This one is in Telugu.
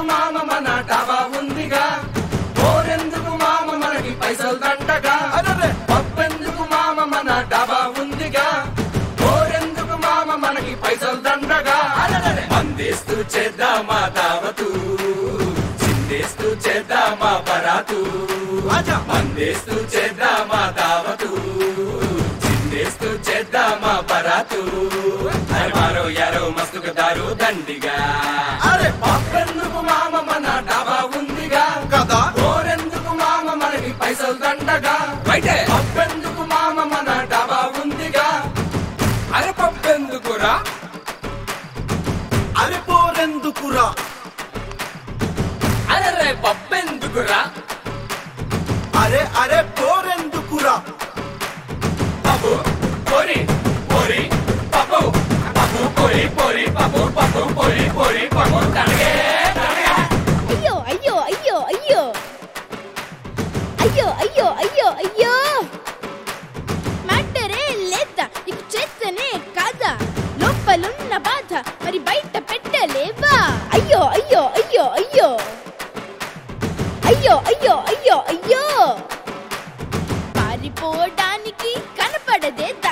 మామ మన డాబా ఉందిగా పోరెందుకు మామ మనకి పైసలు దండగా అరెరే! పప్పెందుకు మామ మన డాబా ఉందిగా పోరెందుకు మామ మనకి పైసలు దండగా అరెరే! అందేస్తూ చేద్దామా దావతు చిందేస్తూ చేద్దామా పరాతు ఆజా! అందేస్తూ చేద్దామా దావతు చిందేస్తూ చేద్దామా పరాతు అరే మారో యారో మస్తుకు దారు దండిగా అరే పప్పెందుకు మామ మన డాబా ఉందిగా కదా కోరెందుకు మామ మనకి పైసలు దండగా బయటే పప్పెందుకు మామ మన డాబా ఉందిగా అరే పప్పెందుకురా అరే పోరెందుకురా అరే రే పప్పెందుకురా అరే అరే పోరెందుకురా పప్పు పొరి పొరి పప్పు పప్పు పొరి పొరి పప్పు పప్పు పొరి పొరి పప్పు తనగే తనగే అయ్యో అయ్యో అయ్యో అయ్యో అయ్యో అయ్యో అయ్యో అయ్యో మ్యాటరే లేదా నీకు చేస్తేనే కాదా లోపలున్న బాధ మరి బయట పెట్టలేవా అయ్యో అయ్యో అయ్యో అయ్యో అయ్యో అయ్యో అయ్యో అయ్యో పారిపోవడానికి కనపడదే